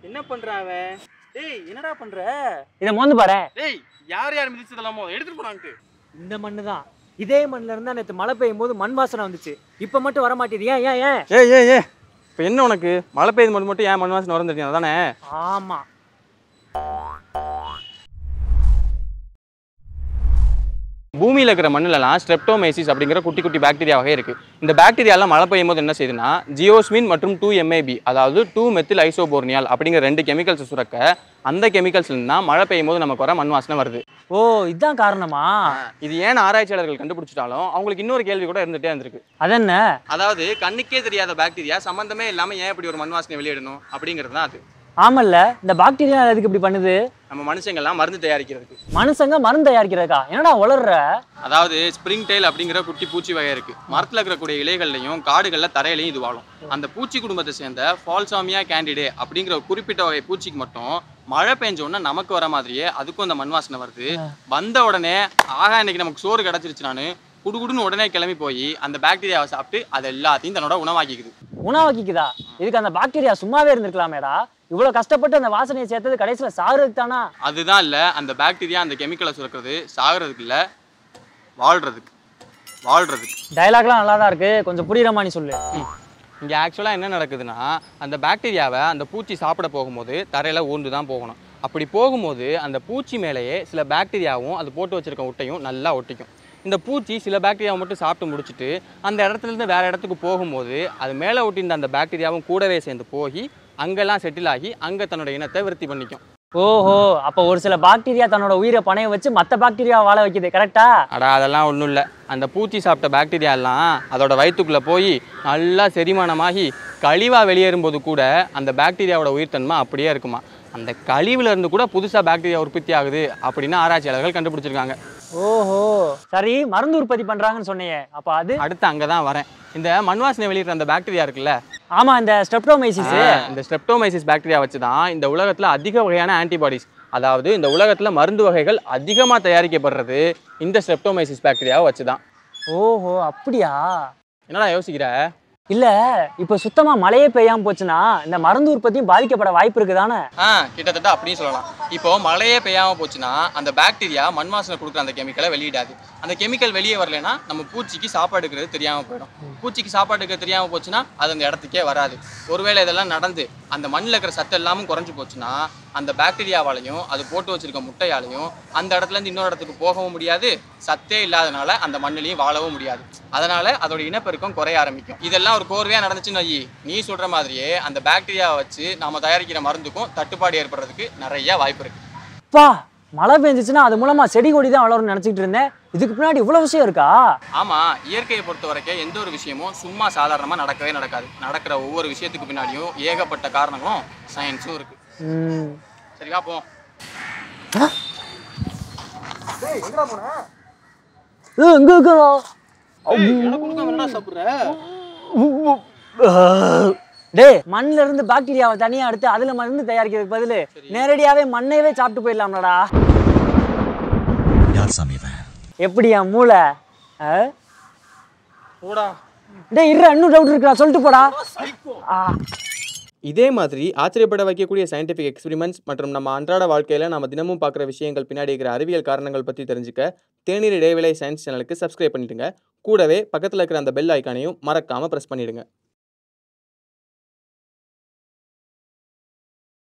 என்ன பண்ற அவன் டேய் என்னடா பண்ற இதை மோந்து பாரு டேய் யார் யார் மிதிச்சதெல்லாமோ எடுத்துட்டு போனான்ட்டு இந்த மண்ணு தான் இதே மண்ணுல இருந்தா நேற்று மழை பெய்யும் போது மண் வாசனை வந்துச்சு இப்போ மட்டும் வர மாட்டேது ஏன் ஏன் ஏன் ஏய் ஏய் ஏய் இப்போ என்ன உனக்கு மழை பெய்யுது மட்டும் மட்டும் ஏன் மண் வாசனை வரும் தெரியும் அதானே ஆமா பூமியில் இருக்கிற மண்ணிலலாம் ஸ்ட்ரெப்டோமைசிஸ் அப்படிங்கிற குட்டி குட்டி பாக்டீரியா வகை இருக்கு இந்த பாக்டீரியாலாம் மழை பெய்யும் போது என்ன செய்யுதுன்னா ஜியோஸ்மின் மற்றும் டூ எம்ஏபி அதாவது டூ மெத்தில் ஐசோபோர்னியால் அப்படிங்கிற ரெண்டு கெமிக்கல்ஸ் சுரக்க அந்த கெமிக்கல்ஸ்ல தான் மழை பெய்யும் போது நமக்கு வர மண் வாசனை வருது ஓ இதுதான் காரணமா இது ஏன் ஆராய்ச்சியாளர்கள் கண்டுபிடிச்சிட்டாலும் அவங்களுக்கு இன்னொரு கேள்வி கூட இருந்துட்டே இருந்திருக்கு அதென்ன அதாவது கண்ணுக்கே தெரியாத பாக்டீரியா சம்பந்தமே இல்லாம ஏன் இப்படி ஒரு மண் வாசனை வெளியிடணும் அப்படிங்கிறது தான் அது ஆமல்ல இந்த பாக்டீரியா எதுக்கு இப்படி பண்ணுது நம்ம மனுஷங்கள்லாம் மருந்து தயாரிக்கிறதுக்கு மனுஷங்க மருந்து தயாரிக்கிறதுக்கா என்னடா உளர்ற அதாவது ஸ்ப்ரிங் டெயில் அப்படிங்கிற குட்டி பூச்சி வகை இருக்கு மரத்தில் இருக்கக்கூடிய இலைகள்லையும் காடுகளில் தரையிலையும் இது வாழும் அந்த பூச்சி குடும்பத்தை சேர்ந்த ஃபால்சாமியா கேண்டிடே அப்படிங்கிற ஒரு குறிப்பிட்ட வகை பூச்சிக்கு மட்டும் மழை பெஞ்ச உடனே நமக்கு வர மாதிரியே அதுக்கும் அந்த மண் வாசனை வருது வந்த உடனே ஆகா இன்னைக்கு நமக்கு சோறு கிடச்சிருச்சுனான்னு குடுகுடுன்னு உடனே கிளம்பி போய் அந்த பாக்டீரியாவை சாப்பிட்டு அது எல்லாத்தையும் தன்னோட உணவாக்கிக்குது உணவாக்கிக்குதா இதுக்கு அந்த பாக்டீரியா சும்மாவே இருந்திருக்கலாமேடா இவ்வளவு கஷ்டப்பட்டு அந்த வாசனையை சேர்த்தது கடைசியில சாகுறதுக்கு தானா அதுதான் இல்லை அந்த பாக்டீரியா அந்த கெமிக்கலை சுரக்கிறது சாகிறதுக்கு இல்லை வாழ்றதுக்கு வாழ்றதுக்கு டயலாக்லாம் நல்லா தான் இருக்கு கொஞ்சம் புரியுற மாதிரி சொல்லு இங்கே ஆக்சுவலாக என்ன நடக்குதுன்னா அந்த பாக்டீரியாவை அந்த பூச்சி சாப்பிட போகும்போது தரையில் ஊர்ந்து தான் போகணும் அப்படி போகும்போது அந்த பூச்சி மேலேயே சில பாக்டீரியாவும் அது போட்டு வச்சிருக்க முட்டையும் நல்லா ஒட்டிக்கும் இந்த பூச்சி சில பாக்டீரியாவை மட்டும் சாப்பிட்டு முடிச்சுட்டு அந்த இடத்துல இருந்து வேற இடத்துக்கு போகும்போது அது மேலே ஒட்டியிருந்த அந்த பாக்டீரியாவும் கூடவே சேர்ந்து போய் அங்கெல்லாம் செட்டில் ஆகி அங்கே தன்னோட இனத்தை விருத்தி பண்ணிக்கும் ஓஹோ அப்ப ஒரு சில பாக்டீரியா தன்னோட உயிரை பணைய வச்சு மத்த பாக்டீரியா வாழ வைக்குது கரெக்டா அடா அதெல்லாம் ஒன்றும் இல்லை அந்த பூச்சி சாப்பிட்ட பாக்டீரியா எல்லாம் அதோட வயிற்றுக்குள்ளே போய் நல்லா செரிமானமாகி கழிவாக வெளியேறும்போது கூட அந்த பாக்டீரியாவோட உயிர்த்தன்மை அப்படியே இருக்குமா அந்த கழிவுல இருந்து கூட புதுசாக பாக்டீரியா உற்பத்தி ஆகுது அப்படின்னு ஆராய்ச்சியாளர்கள் கண்டுபிடிச்சிருக்காங்க ஓஹோ சரி மருந்து உற்பத்தி பண்றாங்கன்னு சொன்னியே அப்ப அது அடுத்து அங்கே தான் வரேன் இந்த மண்வாசனை வெளியிடுற அந்த பாக்டீரியா இருக்குல்ல ஆமா இந்த ஸ்டெப்டோமைசிஸ் இந்த ஸ்ட்ரெப்டோமைசிஸ் பாக்டீரியா வச்சு தான் இந்த உலகத்தில் அதிக வகையான ஆன்டிபாடிஸ் அதாவது இந்த உலகத்தில் மருந்து வகைகள் அதிகமாக தயாரிக்கப்படுறது இந்த ஸ்ட்ரெப்டோமைசிஸ் பாக்டீரியாவை வச்சு தான் ஓஹோ அப்படியா என்னடா யோசிக்கிற இல்ல இப்ப சுத்தமா மழையே பெய்யாம போச்சுன்னா இந்த மருந்து உற்பத்தியும் பாதிக்கப்பட வாய்ப்பு இருக்குதானே ஆ கிட்டத்தட்ட அப்படியும் சொல்லலாம் இப்போ மழையே பெய்யாம போச்சுன்னா அந்த பாக்டீரியா மண் வாசனை கொடுக்குற அந்த கெமிக்கலை வெளியிடாது அந்த கெமிக்கல் வெளியே வரலைன்னா நம்ம பூச்சிக்கு சாப்பாடு எடுக்கிறது தெரியாம போயிடும் பூச்சிக்கு சாப்பாடு எடுக்கிறது தெரியாம போச்சுன்னா அது அந்த இடத்துக்கே வராது ஒருவேளை இதெல்லாம் நடந்து அந்த மண்ணில் இருக்கிற சத்து எல்லாமும் குறைஞ்சு போச்சுன்னா அந்த பாக்டீரியாவாலையும் அது போட்டு வச்சிருக்க முட்டையாலையும் அந்த இடத்துல இருந்து இன்னொரு இடத்துக்கு போகவும் முடியாது சத்தே இல்லாதனால அந்த மண்ணிலையும் வாழவும் முடியாது அதனால அதோட இனப்பெருக்கம் குறைய ஆரம்பிக்கும் இதெல்லாம் ஒரு கோர்வையா நடந்துச்சுன்னு வை நீ சொல்ற மாதிரியே அந்த பாக்டீரியாவை வச்சு நாம தயாரிக்கிற மருந்துக்கும் தட்டுப்பாடு ஏற்படுறதுக்கு நிறைய வாய்ப்பு இருக்கு பா மழை பெஞ்சிச்சுன்னா அது மூலமா செடி கொடி தான் வளரும்னு நினைச்சிட்டு இருந்தேன் இதுக்கு பின்னாடி இவ்வளவு விஷயம் இருக்கா ஆமா இயற்கையை பொறுத்த வரைக்கும் எந்த ஒரு விஷயமும் சும்மா சாதாரணமா நடக்கவே நடக்காது நடக்கிற ஒவ்வொரு விஷயத்துக்கு பின்னாடியும் ஏகப்பட்ட காரணங்களும் சயின்ஸும் இருக்கு ம் சரி வா போ ஏய், எங்க இருக்கா டேய் மண்ணுல இருந்து பாக்டீரியாவை தனியா எடுத்து அதுல மருந்து தயாரிக்கிறதுக்கு பதிலு நேரடியாவே மண்ணையவே சாப்பிட்டு போயிடலாம்லடா யார் சாமி இவன் எப்படியா மூளை ஆ? போடா டேய் இருடா இன்னும் டவுட் இருக்குடா சொல்லிட்டு போடா ஆ இதே மாதிரி ஆச்சரியப்பட வைக்கக்கூடிய சயின்டிஃபிக் எக்ஸ்பெரிமெண்ட்ஸ் மற்றும் நம்ம அன்றாட வாழ்க்கையில் நம்ம தினமும் பார்க்குற விஷயங்கள் பின்னாடி இருக்கிற அறிவியல் காரணங்கள் பற்றி தெரிஞ்சுக்க தேநீர் இடைவேளை சயின்ஸ் சேனலுக்கு சப்ஸ்கிரைப் பண்ணிடுங்க கூடவே பக்கத்தில் இருக்கிற அந்த பெல் ஐக்கானையும் மறக்காமல் ப்ரெஸ் பண்ணிடுங்க